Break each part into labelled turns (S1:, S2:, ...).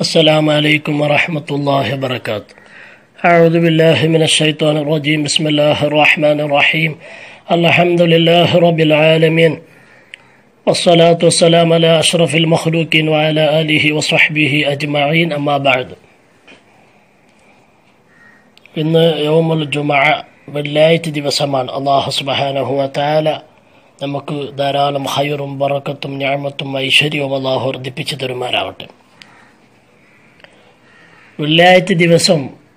S1: السلام عليكم ورحمة الله وبركاته أعوذ بالله من الشيطان الرجيم بسم الله الرحمن الرحيم الحمد لله رب العالمين والصلاة والسلام على أشرف المخلوقين وعلى آله وصحبه أجمعين أما بعد ഇന്ന് യോമുൽ ജുമഅ വെള്ളിയാഴ്ച ദിവസമാണ് അള്ളാഹു സുബ്ഹാനഹു വതആല നമുക്ക് ധാരാളം ഹൈറും ബറക്കത്തും ഞാമത്തും ഐശ്വര്യവും അള്ളാഹു വർദ്ധിപ്പിച്ചു തരുമാരാവട്ടെ വെള്ളിയാഴ്ച ദിവസം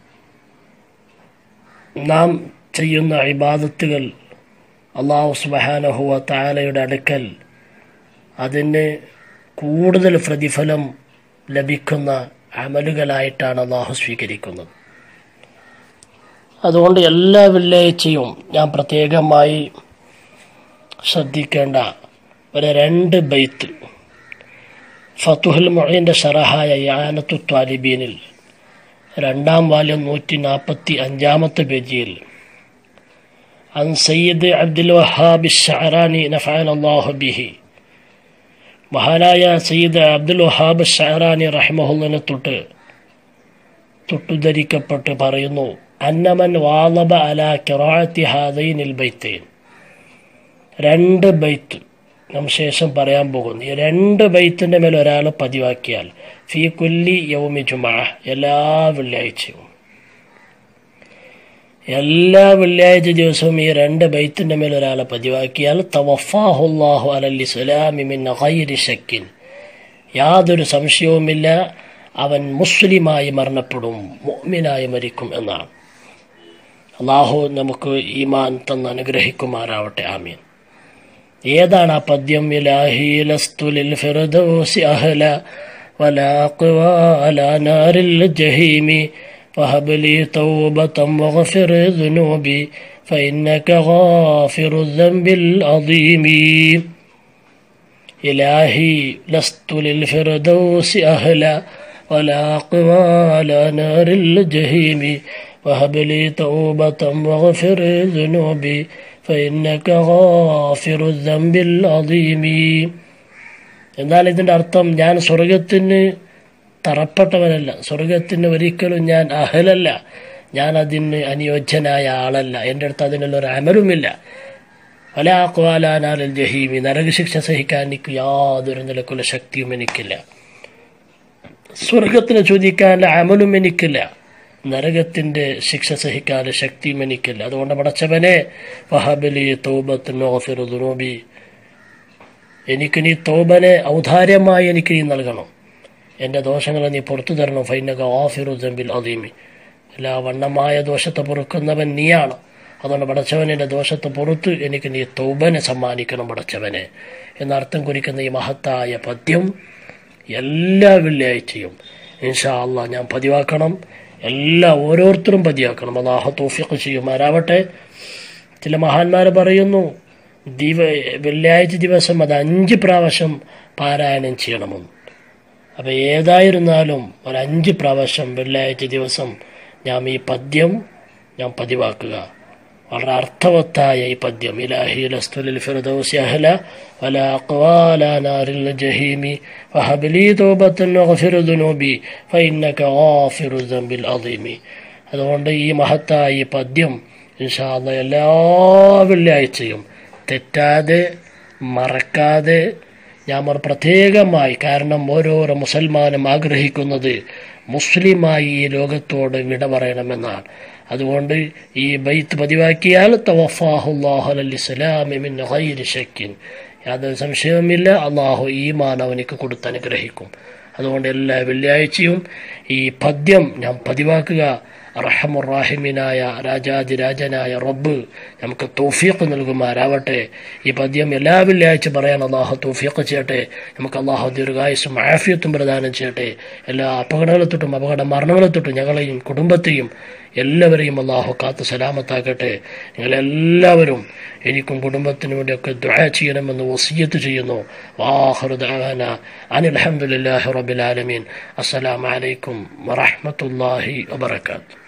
S1: നാം ചെയ്യുന്ന ഇബാദത്തുകൾ അള്ളാഹു സുബ്ഹാനഹു വതആലയുടെ അടുക്കൽ അതിന് കൂടുതൽ പ്രതിഫലം ലഭിക്കുന്ന അമലുകളായിട്ടാണ് അള്ളാഹു സ്വീകരിക്കുന്നത് അതുകൊണ്ട് എല്ലാ വെള്ളിയാഴ്ചയും ഞാൻ പ്രത്യേകമായി ശ്രദ്ധിക്കേണ്ട ഒരു രണ്ട് ബൈത്ത് ഫത്തുഹുൽ മൊഴിൻ്റെ ഷറഹായ യാനത്തു ത്വാലിബീനിൽ രണ്ടാം വാല്യം നൂറ്റി നാൽപ്പത്തി അഞ്ചാമത്തെ പേജിൽ അൻ സയ്യിദ് അബ്ദുൽ വഹാബി ഷഹറാനി നഫാൻ അള്ളാഹു ബിഹി മഹാനായ സയ്യിദ് അബ്ദുൽ വഹാബ് ഷഹറാനി റഹ്മഹുല്ലനെ തൊട്ട് തൊട്ടുധരിക്കപ്പെട്ട് പറയുന്നു അന്നമൻ വാലബ അല കിറാത്തി ഹാദൈനിൽ ബൈത്തേൻ രണ്ട് ബൈത്ത് നാം ശേഷം പറയാൻ പോകുന്നു ഈ രണ്ട് ബൈത്തിൻ്റെ മേൽ ഒരാൾ പതിവാക്കിയാൽ ഫി കുല്ലി യൗമി ജുമാ എല്ലാ വെള്ളിയാഴ്ചയും എല്ലാ വെള്ളിയാഴ്ച ദിവസവും ഈ രണ്ട് ബൈത്തിൻ്റെ മേൽ ഒരാളെ പതിവാക്കിയാൽ തവഫാഹുല്ലാഹു അലൽ ഇസ്ലാമി മിൻ ഗൈരി ശക്കിൻ യാതൊരു സംശയവുമില്ല അവൻ മുസ്ലിമായി മരണപ്പെടും മുഅ്മിനായി മരിക്കും എന്നാണ് അള്ളാഹു നമുക്ക് ഈമാൻ തന്ന് അനുഗ്രഹിക്കുമാറാവട്ടെ ആമീൻ ഏതാണ് ആ പദ്യം ഇലാഹിലസ്തുലിൽ ഫിർദൗസി അഹല ولا قوى على نار الجحيم فهب لي توبة واغفر ذنوبي فإنك غافر الذنب العظيم إلهي لست للفردوس أهلا ولا قوى على نار الجحيم وهب لي توبة واغفر ذنوبي فإنك غافر الذنب العظيم എന്നാൽ ഇതിൻ്റെ അർത്ഥം ഞാൻ സ്വർഗത്തിന് തറപ്പെട്ടവനല്ല സ്വർഗത്തിന് ഒരിക്കലും ഞാൻ അഹലല്ല ഞാൻ അതിന് അനുയോജ്യനായ ആളല്ല എൻ്റെ അടുത്ത് അതിനുള്ള ഒരു അമലുമില്ല വലാക്വാലാനാലിൽ ജഹീമി നരകശിക്ഷ സഹിക്കാൻ എനിക്ക് യാതൊരു നിലക്കുള്ള ശക്തിയും എനിക്കില്ല സ്വർഗത്തിന് ചോദിക്കാനുള്ള അമലും എനിക്കില്ല നരകത്തിൻ്റെ ശിക്ഷ സഹിക്കാനുള്ള ശക്തിയും എനിക്കില്ല അതുകൊണ്ട് പടച്ചവനെ വഹബലി തൗബത്തിനോഫിറുദുനോബി എനിക്ക് നീ തോബനെ ഔദാര്യമായി എനിക്ക് നീ നൽകണം എൻ്റെ ദോഷങ്ങളെ നീ പുറത്തു തരണം ഫൈനക ഓഫിറു ജംബിൽ അദീമി എല്ലാ വണ്ണമായ ദോഷത്തെ പൊറുക്കുന്നവൻ നീയാണ് അതുകൊണ്ട് പടച്ചവൻ എൻ്റെ ദോഷത്തെ പുറത്ത് എനിക്ക് നീ തൗബനെ സമ്മാനിക്കണം പടച്ചവനെ എന്നർത്ഥം കുറിക്കുന്ന ഈ മഹത്തായ പദ്യം എല്ലാ വെള്ളിയാഴ്ചയും ഇൻഷാ അള്ളാ ഞാൻ പതിവാക്കണം എല്ലാ ഓരോരുത്തരും പതിവാക്കണം അള്ളാഹു തോഫിക്ക് ചെയ്യുമാരാവട്ടെ ചില മഹാന്മാർ പറയുന്നു ദിവ വെള്ളിയാഴ്ച ദിവസം അത് അഞ്ച് പ്രാവശ്യം പാരായണം ചെയ്യണമെന്ന് അപ്പോൾ ഏതായിരുന്നാലും ഒരു അഞ്ച് പ്രാവശ്യം വെള്ളിയാഴ്ച ദിവസം ഞാൻ ഈ പദ്യം ഞാൻ പതിവാക്കുക വളരെ അർത്ഥവത്തായ ഈ പദ്യം ഇലാഹി ലസ്തുലിൽ ഫിർദൗസി അഹ്ല വല അഖ്വാല നാരിൽ ജഹീമി വഹബലി തൗബത്തൻ വഗ്ഫിർ ദുനൂബി ഫഇന്നക ഗാഫിറു ദംബിൽ അദീമി അതുകൊണ്ട് ഈ മഹത്തായ ഈ പദ്യം ഇൻഷാ അല്ലാഹ് എല്ലാ വെള്ളിയാഴ്ചയും തെറ്റാതെ മറക്കാതെ ഞാൻ പ്രത്യേകമായി കാരണം ഓരോരോ മുസൽമാനും ആഗ്രഹിക്കുന്നത് മുസ്ലിമായി ഈ ലോകത്തോട് വിട പറയണമെന്നാണ് അതുകൊണ്ട് ഈ ബൈത്ത് പതിവാക്കിയാൽ തവഫാഹുല്ലാഹുലിസ്ലാമിൻ ഷക്കിൻ യാതൊരു സംശയവുമില്ല അള്ളാഹു ഈമാൻ അവനിക്ക് കൊടുത്ത് അനുഗ്രഹിക്കും അതുകൊണ്ട് എല്ലാ വെള്ളിയാഴ്ചയും ഈ പദ്യം ഞാൻ പതിവാക്കുക റഹമുറാഹിമിനായ രാജാതിരാജനായ റബ്ബ് നമുക്ക് തൗഫീഖ് നൽകുമാരാവട്ടെ ഈ പദ്യം എല്ലാ വെള്ളിയാഴ്ച പറയാൻ അള്ളാഹു തൗഫീഖ് ചെയ്യട്ടെ നമുക്ക് അള്ളാഹു ദീർഘായുസും ആഫിയത്തും പ്രദാനം ചെയ്യട്ടെ എല്ലാ അപകടങ്ങളെ തൊട്ടും അപകട മരണങ്ങളെ തൊട്ടും ഞങ്ങളെയും കുടുംബത്തെയും എല്ലാവരെയും അള്ളാഹു കാത്ത് സലാമത്താക്കട്ടെ നിങ്ങളെല്ലാവരും എനിക്കും കുടുംബത്തിനു വേണ്ടിയൊക്കെ ദുആ ചെയ്യണമെന്ന് വസിയത്ത് ചെയ്യുന്നു വാഹൃദാന അനിൽ അഹമ്മദില്ലാഹി റബ്ബിൽ ആലമീൻ അസ്സലാമു അലൈക്കും വറഹ്മത്തുള്ളാഹി വബറകാതുഹു